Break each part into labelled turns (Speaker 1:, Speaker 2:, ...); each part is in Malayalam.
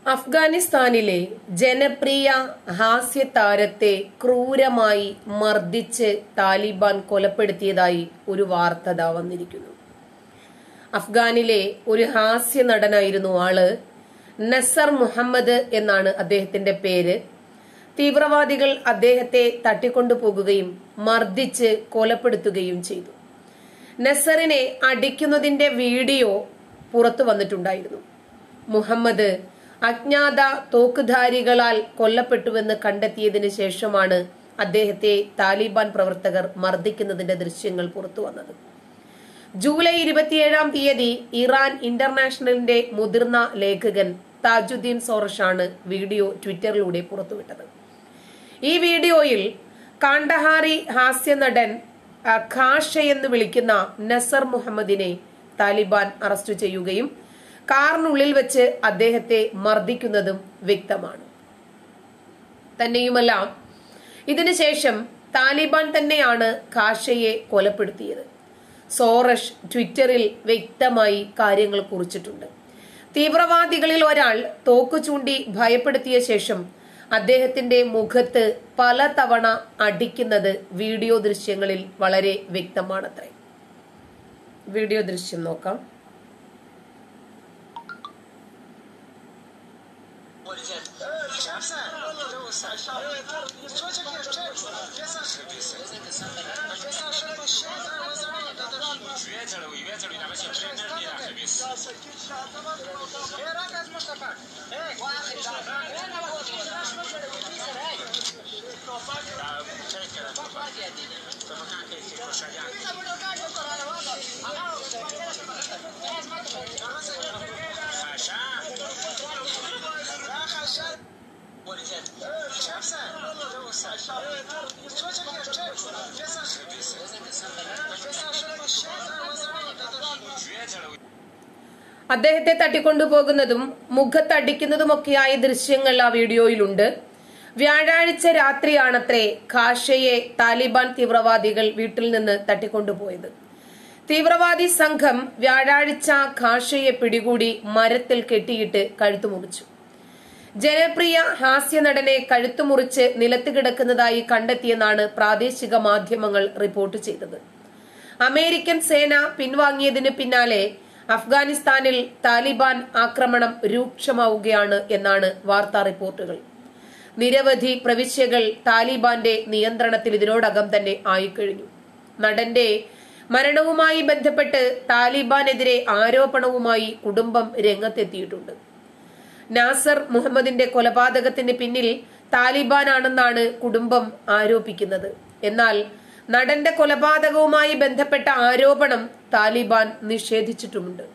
Speaker 1: അഫ്ഗാനിസ്ഥാനിലെ ജനപ്രിയ ഹാസ്യ താരത്തെ ക്രൂരമായി മർദ്ദിച്ച് താലിബാൻ കൊലപ്പെടുത്തിയതായി ഒരു വാർത്ത ദാ വന്നിരിക്കുന്നു അഫ്ഗാനിലെ ഒരു ഹാസ്യ നടനായിരുന്നു ആള് നസർ മുഹമ്മദ് എന്നാണ് അദ്ദേഹത്തിന്റെ പേര് തീവ്രവാദികൾ അദ്ദേഹത്തെ തട്ടിക്കൊണ്ടുപോകുകയും മർദ്ദിച്ച് കൊലപ്പെടുത്തുകയും ചെയ്തു നസറിനെ അടിക്കുന്നതിന്റെ വീഡിയോ പുറത്തു വന്നിട്ടുണ്ടായിരുന്നു മുഹമ്മദ് അജ്ഞാത തോക്കുധാരികളാൽ കൊല്ലപ്പെട്ടുവെന്ന് കണ്ടെത്തിയതിനു ശേഷമാണ് അദ്ദേഹത്തെ താലിബാൻ പ്രവർത്തകർ മർദ്ദിക്കുന്നതിന്റെ ദൃശ്യങ്ങൾ പുറത്തു വന്നത് ജൂലൈ ഇരുപത്തിയേഴാം തീയതി ഇറാൻ ഇന്റർനാഷണലിന്റെ മുതിർന്ന ലേഖകൻ താജുദ്ദീൻ സോറഷാണ് വീഡിയോ ട്വിറ്ററിലൂടെ പുറത്തുവിട്ടത് ഈ വീഡിയോയിൽ കാണ്ടഹാറി ഹാസ്യ നടൻ ഖാഷ എന്ന് വിളിക്കുന്ന നസർ മുഹമ്മദിനെ താലിബാൻ അറസ്റ്റ് ചെയ്യുകയും കാറിനുള്ളിൽ വെച്ച് അദ്ദേഹത്തെ മർദ്ദിക്കുന്നതും വ്യക്തമാണ് തന്നെയുമല്ല ഇതിനുശേഷം താലിബാൻ തന്നെയാണ് ഖാഷയെ കൊലപ്പെടുത്തിയത് സോറഷ് ട്വിറ്ററിൽ വ്യക്തമായി കാര്യങ്ങൾ കുറിച്ചിട്ടുണ്ട് തീവ്രവാദികളിൽ ഒരാൾ തോക്കു ചൂണ്ടി ഭയപ്പെടുത്തിയ ശേഷം അദ്ദേഹത്തിന്റെ മുഖത്ത് പലതവണ അടിക്കുന്നത് വീഡിയോ ദൃശ്യങ്ങളിൽ വളരെ വ്യക്തമാണത്രേ വീഡിയോ ദൃശ്യം നോക്കാം അദ്ദേഹത്തെ തട്ടിക്കൊണ്ടുപോകുന്നതും മുഖത്തടിക്കുന്നതുമൊക്കെയായ ദൃശ്യങ്ങൾ ആ വീഡിയോയിലുണ്ട് വ്യാഴാഴ്ച രാത്രിയാണത്രേ ഖാഷയെ താലിബാൻ തീവ്രവാദികൾ വീട്ടിൽ നിന്ന് തട്ടിക്കൊണ്ടുപോയത് തീവ്രവാദി സംഘം വ്യാഴാഴ്ച ഖാഷയെ പിടികൂടി മരത്തിൽ കെട്ടിയിട്ട് കഴുത്തു മുറിച്ചു ജനപ്രിയ ഹാസ്യ നടനെ കഴുത്തുമുറിച്ച് നിലത്ത് കിടക്കുന്നതായി കണ്ടെത്തിയെന്നാണ് പ്രാദേശിക മാധ്യമങ്ങൾ റിപ്പോർട്ട് ചെയ്തത് അമേരിക്കൻ സേന പിൻവാങ്ങിയതിന് പിന്നാലെ അഫ്ഗാനിസ്ഥാനിൽ താലിബാൻ ആക്രമണം രൂക്ഷമാവുകയാണ് എന്നാണ് വാർത്താ റിപ്പോർട്ടുകൾ നിരവധി പ്രവിശ്യകൾ താലിബാന്റെ നിയന്ത്രണത്തിൽ ഇതിനോടകം തന്നെ ആയിക്കഴിഞ്ഞു നടന്റെ മരണവുമായി ബന്ധപ്പെട്ട് താലിബാനെതിരെ ആരോപണവുമായി കുടുംബം രംഗത്തെത്തിയിട്ടുണ്ട് നാസർ മുഹമ്മദിന്റെ കൊലപാതകത്തിന് പിന്നിൽ താലിബാനാണെന്നാണ് കുടുംബം ആരോപിക്കുന്നത് എന്നാൽ നടന്റെ കൊലപാതകവുമായി ബന്ധപ്പെട്ട ആരോപണം താലിബാൻ നിഷേധിച്ചിട്ടുമുണ്ട്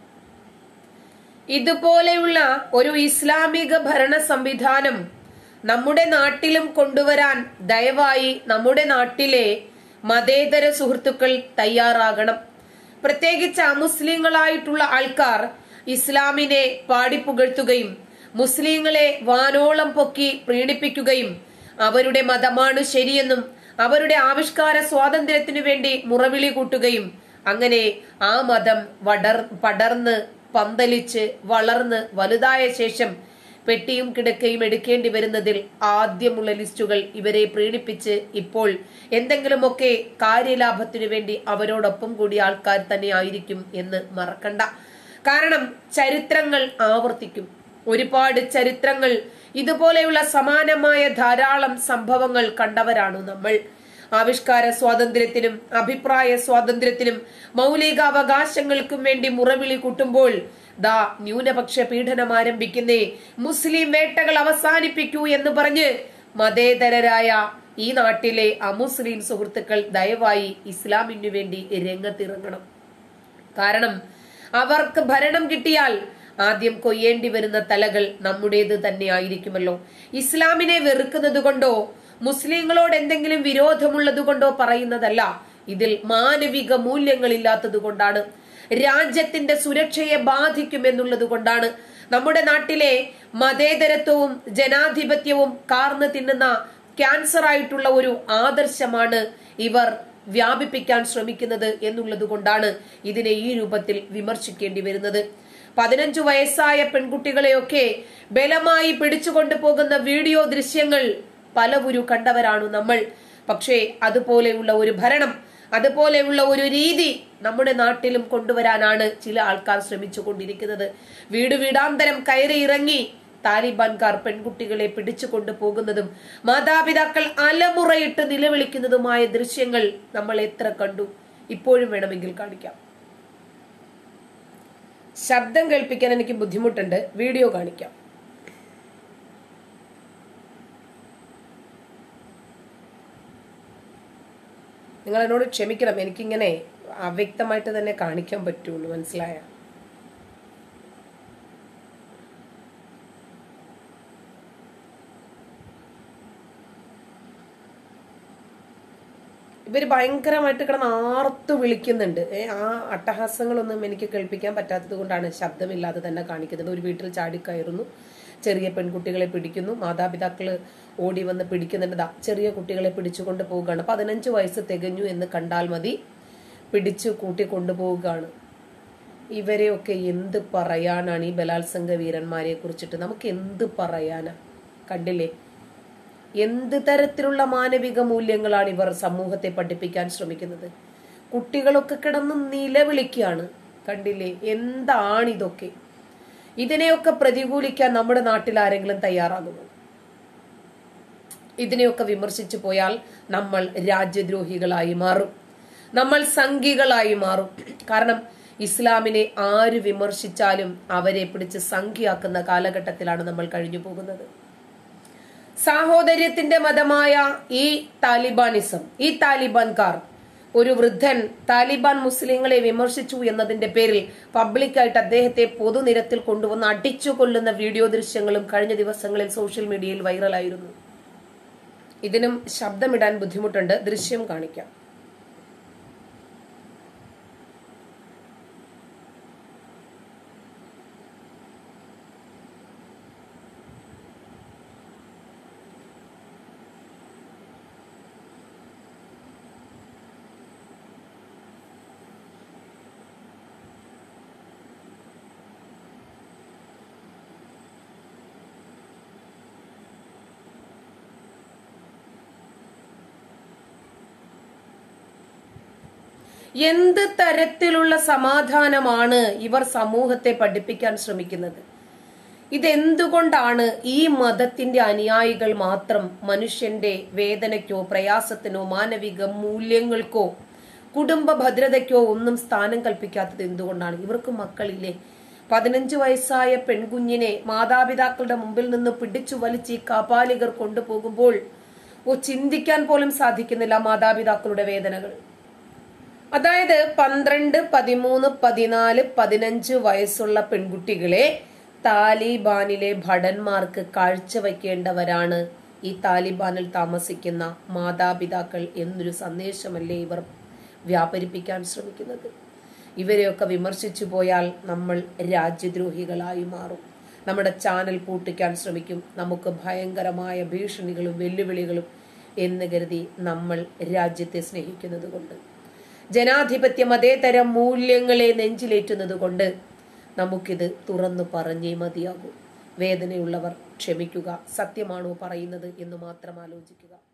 Speaker 1: ഇതുപോലെയുള്ള ഒരു ഇസ്ലാമിക ഭരണ സംവിധാനം നമ്മുടെ നാട്ടിലും കൊണ്ടുവരാൻ ദയവായി നമ്മുടെ നാട്ടിലെ മതേതര സുഹൃത്തുക്കൾ തയ്യാറാകണം പ്രത്യേകിച്ച് അമുസ്ലിങ്ങളായിട്ടുള്ള ആൾക്കാർ ഇസ്ലാമിനെ പാടിപ്പുകഴ്ത്തുകയും മുസ്ലിങ്ങളെ വാനോളം പൊക്കി പ്രീണിപ്പിക്കുകയും അവരുടെ മതമാണ് ശരിയെന്നും അവരുടെ ആവിഷ്കാര സ്വാതന്ത്ര്യത്തിനു വേണ്ടി മുറവിളി കൂട്ടുകയും അങ്ങനെ ആ മതം വടർ പടർന്ന് പന്തലിച്ച് വളർന്ന് വലുതായ ശേഷം പെട്ടിയും കിടക്കയും എടുക്കേണ്ടി വരുന്നതിൽ ആദ്യമുള്ള ലിസ്റ്റുകൾ ഇവരെ പ്രീണിപ്പിച്ച് ഇപ്പോൾ എന്തെങ്കിലുമൊക്കെ കാര്യലാഭത്തിനു വേണ്ടി അവരോടൊപ്പം കൂടിയ ആൾക്കാർ തന്നെ ആയിരിക്കും എന്ന് മറക്കണ്ട കാരണം ചരിത്രങ്ങൾ ആവർത്തിക്കും ഒരുപാട് ചരിത്രങ്ങൾ ഇതുപോലെയുള്ള സമാനമായ ധാരാളം സംഭവങ്ങൾ കണ്ടവരാണ് നമ്മൾ ആവിഷ്കാര സ്വാതന്ത്ര്യത്തിനും അഭിപ്രായ സ്വാതന്ത്ര്യത്തിനും മൗലികാവകാശങ്ങൾക്കും വേണ്ടി മുറവിളി കൂട്ടുമ്പോൾ ദാ ന്യൂനപക്ഷ പീഡനം ആരംഭിക്കുന്നേ മുസ്ലിം വേട്ടകൾ അവസാനിപ്പിക്കൂ എന്ന് പറഞ്ഞ് മതേതരരായ ഈ നാട്ടിലെ അമുസ്ലിം സുഹൃത്തുക്കൾ ദയവായി ഇസ്ലാമിനു വേണ്ടി രംഗത്തിറങ്ങണം കാരണം അവർക്ക് ഭരണം കിട്ടിയാൽ ആദ്യം കൊയ്യേണ്ടി വരുന്ന തലകൾ നമ്മുടേത് തന്നെ ആയിരിക്കുമല്ലോ ഇസ്ലാമിനെ വെറുക്കുന്നത് കൊണ്ടോ മുസ്ലിങ്ങളോട് എന്തെങ്കിലും വിരോധമുള്ളത് കൊണ്ടോ പറയുന്നതല്ല ഇതിൽ മാനവിക മൂല്യങ്ങളില്ലാത്തത് കൊണ്ടാണ് രാജ്യത്തിന്റെ സുരക്ഷയെ ബാധിക്കുമെന്നുള്ളത് കൊണ്ടാണ് നമ്മുടെ നാട്ടിലെ മതേതരത്വവും ജനാധിപത്യവും കാർന്നു തിന്നുന്ന ക്യാൻസർ ആയിട്ടുള്ള ഒരു ആദർശമാണ് ഇവർ വ്യാപിപ്പിക്കാൻ ശ്രമിക്കുന്നത് എന്നുള്ളത് കൊണ്ടാണ് ഇതിനെ ഈ രൂപത്തിൽ വിമർശിക്കേണ്ടി വരുന്നത് പതിനഞ്ചു വയസ്സായ പെൺകുട്ടികളെയൊക്കെ ബലമായി പിടിച്ചുകൊണ്ടു പോകുന്ന വീഡിയോ ദൃശ്യങ്ങൾ പലവുരു കണ്ടവരാണ് നമ്മൾ പക്ഷേ അതുപോലെയുള്ള ഒരു ഭരണം അതുപോലെയുള്ള ഒരു രീതി നമ്മുടെ നാട്ടിലും കൊണ്ടുവരാനാണ് ചില ആൾക്കാർ ശ്രമിച്ചു കൊണ്ടിരിക്കുന്നത് വീട് വീടാന്തരം കയറി ഇറങ്ങി താലിബാൻകാർ പെൺകുട്ടികളെ പിടിച്ചു കൊണ്ടുപോകുന്നതും മാതാപിതാക്കൾ അലമുറയിട്ട് നിലവിളിക്കുന്നതുമായ ദൃശ്യങ്ങൾ നമ്മൾ എത്ര കണ്ടു ഇപ്പോഴും വേണമെങ്കിൽ കാണിക്കാം ശബ്ദം കേൾപ്പിക്കാൻ എനിക്ക് ബുദ്ധിമുട്ടുണ്ട് വീഡിയോ കാണിക്കാം നിങ്ങൾ എന്നോട് ക്ഷമിക്കണം എനിക്കിങ്ങനെ അവ്യക്തമായിട്ട് തന്നെ കാണിക്കാൻ പറ്റുള്ളൂ മനസ്സിലായ ഇവര് ഭയങ്കരമായിട്ട് കിടന്ന് ആർത്തു വിളിക്കുന്നുണ്ട് ഏ ആ അട്ടഹാസങ്ങളൊന്നും എനിക്ക് കേൾപ്പിക്കാൻ പറ്റാത്തത് കൊണ്ടാണ് ശബ്ദമില്ലാതെ തന്നെ കാണിക്കുന്നത് ഒരു വീട്ടിൽ ചാടിക്കയറുന്നു ചെറിയ പെൺകുട്ടികളെ പിടിക്കുന്നു മാതാപിതാക്കള് ഓടി വന്ന് പിടിക്കുന്നുണ്ട് ദാ ചെറിയ കുട്ടികളെ പിടിച്ചുകൊണ്ട് പോവുകയാണ് പതിനഞ്ച് വയസ്സ് തികഞ്ഞു എന്ന് കണ്ടാൽ മതി പിടിച്ചു കൂട്ടി കൊണ്ടുപോവുകയാണ് ഇവരെയൊക്കെ എന്ത് പറയാനാണ് ഈ ബലാത്സംഗ വീരന്മാരെ കുറിച്ചിട്ട് നമുക്ക് എന്ത് പറയാനാ കണ്ടില്ലേ എന്ത് തരത്തിലുള്ള മാനവിക മൂല്യങ്ങളാണ് ഇവർ സമൂഹത്തെ പഠിപ്പിക്കാൻ ശ്രമിക്കുന്നത് കുട്ടികളൊക്കെ കിടന്ന് നിലവിളിക്കുകയാണ് കണ്ടില്ലേ എന്താണിതൊക്കെ ഇതിനെയൊക്കെ പ്രതികൂലിക്കാൻ നമ്മുടെ നാട്ടിൽ ആരെങ്കിലും തയ്യാറാകുമോ ഇതിനെയൊക്കെ വിമർശിച്ചു പോയാൽ നമ്മൾ രാജ്യദ്രോഹികളായി മാറും നമ്മൾ സംഘികളായി മാറും കാരണം ഇസ്ലാമിനെ ആര് വിമർശിച്ചാലും അവരെ പിടിച്ച് സംഖ്യയാക്കുന്ന കാലഘട്ടത്തിലാണ് നമ്മൾ കഴിഞ്ഞു പോകുന്നത് സാഹോദര്യത്തിന്റെ മതമായ ഈ താലിബാനിസം ഈ താലിബാൻകാർ ഒരു വൃദ്ധൻ താലിബാൻ മുസ്ലിങ്ങളെ വിമർശിച്ചു എന്നതിന്റെ പേരിൽ പബ്ലിക്കായിട്ട് അദ്ദേഹത്തെ പൊതുനിരത്തിൽ കൊണ്ടുവന്ന് അടിച്ചു കൊല്ലുന്ന വീഡിയോ ദൃശ്യങ്ങളും കഴിഞ്ഞ ദിവസങ്ങളിൽ സോഷ്യൽ മീഡിയയിൽ വൈറലായിരുന്നു ഇതിനും ശബ്ദമിടാൻ ബുദ്ധിമുട്ടുണ്ട് ദൃശ്യം കാണിക്കാം എന്ത് തരത്തിലുള്ള സമാധാനമാണ് ഇവർ സമൂഹത്തെ പഠിപ്പിക്കാൻ ശ്രമിക്കുന്നത് ഇതെന്തുകൊണ്ടാണ് ഈ മതത്തിന്റെ അനുയായികൾ മാത്രം മനുഷ്യന്റെ വേദനയ്ക്കോ പ്രയാസത്തിനോ മാനവിക മൂല്യങ്ങൾക്കോ കുടുംബ ഭദ്രതയ്ക്കോ ഒന്നും സ്ഥാനം കൽപ്പിക്കാത്തത് എന്തുകൊണ്ടാണ് ഇവർക്ക് മക്കളില്ലേ പതിനഞ്ച് വയസ്സായ പെൺകുഞ്ഞിനെ മാതാപിതാക്കളുടെ മുമ്പിൽ നിന്ന് പിടിച്ചു വലിച്ച് ഈ കാപാലികർ കൊണ്ടുപോകുമ്പോൾ ഓ ചിന്തിക്കാൻ പോലും സാധിക്കുന്നില്ല മാതാപിതാക്കളുടെ വേദനകൾ അതായത് പന്ത്രണ്ട് പതിമൂന്ന് പതിനാല് പതിനഞ്ച് വയസ്സുള്ള പെൺകുട്ടികളെ താലിബാനിലെ ഭടന്മാർക്ക് കാഴ്ചവെക്കേണ്ടവരാണ് ഈ താലിബാനിൽ താമസിക്കുന്ന മാതാപിതാക്കൾ എന്നൊരു സന്ദേശമല്ലേ ഇവർ വ്യാപരിപ്പിക്കാൻ ശ്രമിക്കുന്നത് ഇവരെയൊക്കെ വിമർശിച്ചു പോയാൽ നമ്മൾ രാജ്യദ്രോഹികളായി മാറും നമ്മുടെ ചാനൽ പൂട്ടിക്കാൻ ശ്രമിക്കും നമുക്ക് ഭയങ്കരമായ ഭീഷണികളും വെല്ലുവിളികളും എന്ന് കരുതി നമ്മൾ രാജ്യത്തെ സ്നേഹിക്കുന്നത് കൊണ്ട് ജനാധിപത്യ മതേതര മൂല്യങ്ങളെ നെഞ്ചിലേറ്റുന്നത് കൊണ്ട് നമുക്കിത് തുറന്നു പറഞ്ഞേ മതിയാകൂ വേദനയുള്ളവർ ക്ഷമിക്കുക സത്യമാണോ പറയുന്നത് എന്ന് മാത്രം ആലോചിക്കുക